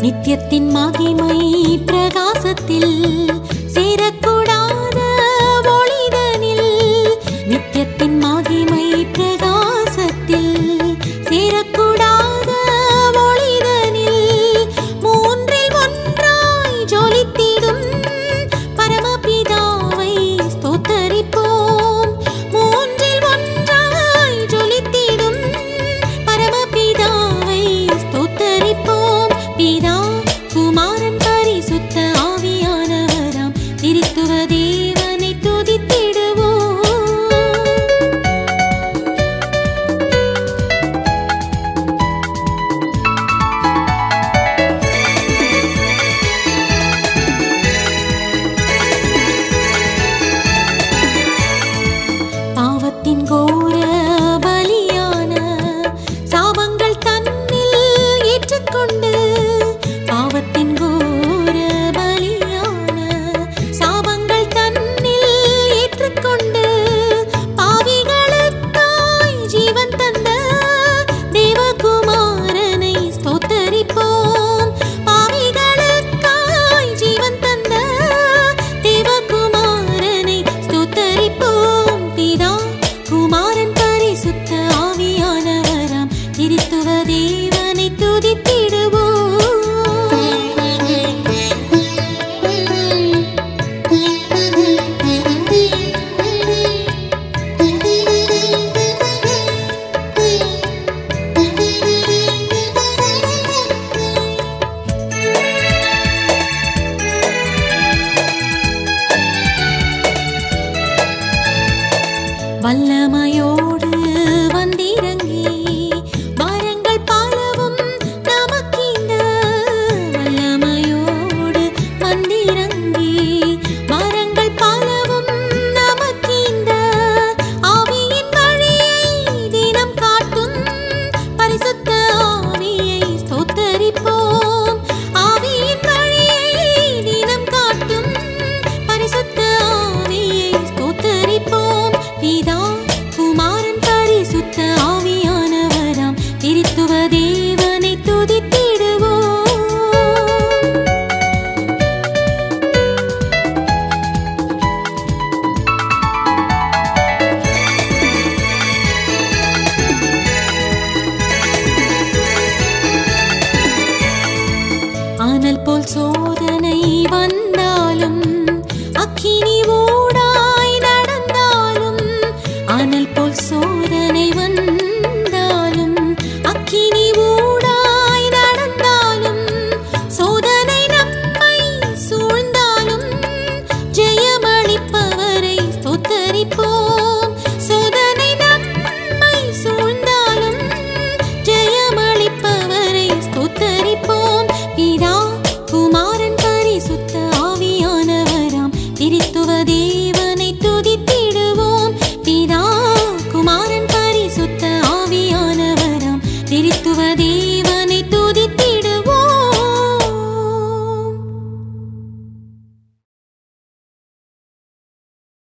நித்தியத்தின் மகிமை பிரகாசத்தில் சேரக்கூடாத ஒளிதனில் நித்தியத்தின் மகிமை பிரகாசத்தில் சேரக்கூடாத ஒளிதனில் மூன்றில் ஒன்றாய் ஜொலித்திடும் பரமபிதாவை ஸ்தோத்தரிப்போம் மூன்றில் ஒன்றாய் ஜொலித்திடும் பரமபிதாவை ஸ்தோத்தரிப்போம் பிதா குமாரன் பரிசுத்த ஆவியானவராம் திருத்துவ தேவனை துதித்திடுவோம் பாவத்தின் கோர பலியான சாபங்கள் தன்னில் ஏற்றுக்கொண்டு பாவத்தின் கோர பலியான சாபங்கள் தன்னில் ஏற்றுக்கொண்டு பாவிகளுக்காய் ஜீவன் தந்த தேவகுமாரனை ஸ்தோத்தரிப்போம் பாவிகளுக்காய் ஜீவன் தந்த தேவகுமாரனை ஸ்தோத்தரிப்போம் பிதா குமாரன் பரிசுத்த ஆவியானவராம் திருத்துவ தேவனை துதித்திடுவோம் வல்லமையோடு வந்திறங்கி வாரங்கள் பலவும் நமக்கிந்த வல்லமையோடு வந்திறங்கி வாரங்கள் பலவும் நமக்கிந்த ஆவியின் வழியை தினம் காட்டும் பரிசுத்த ஆவியை ஸ்தோத்தரிப்போம் ஆவியின் வழியை தினம் காட்டும் பரிசுத்த ஆவியை ஸ்தோத்தரிப்போம் பிதா குமாரன் பரிசுத்த ஆவியானவராம் திருத்துவ தேவனை துதித்திடுவோம் ஆனல் போல் சோதனை வந்தாலும் அக்கினி ஊடாய் நடந்தாலும் ஆனல் போல் சோதனை வந்தாலும் அக்கினி ஊடாய் நடந்தாலும் சோதனை நம்மை சூழ்ந்தாலும் ஜெயமளிப்பவரை ஸ்தோத்தரிப்போம் சோதனை நம்மை சூழ்ந்தாலும் ஜெயமளிப்பவரை ஸ்தோத்தரிப்போம் பிதா குமாரன் பரிசுத்த ஆவியானவராம் திருத்துவ தேவனை துதித்திடுவோம் பிதா குமாரன் பரிசுத்த ஆவியானவராம் திருத்துவ தேவனை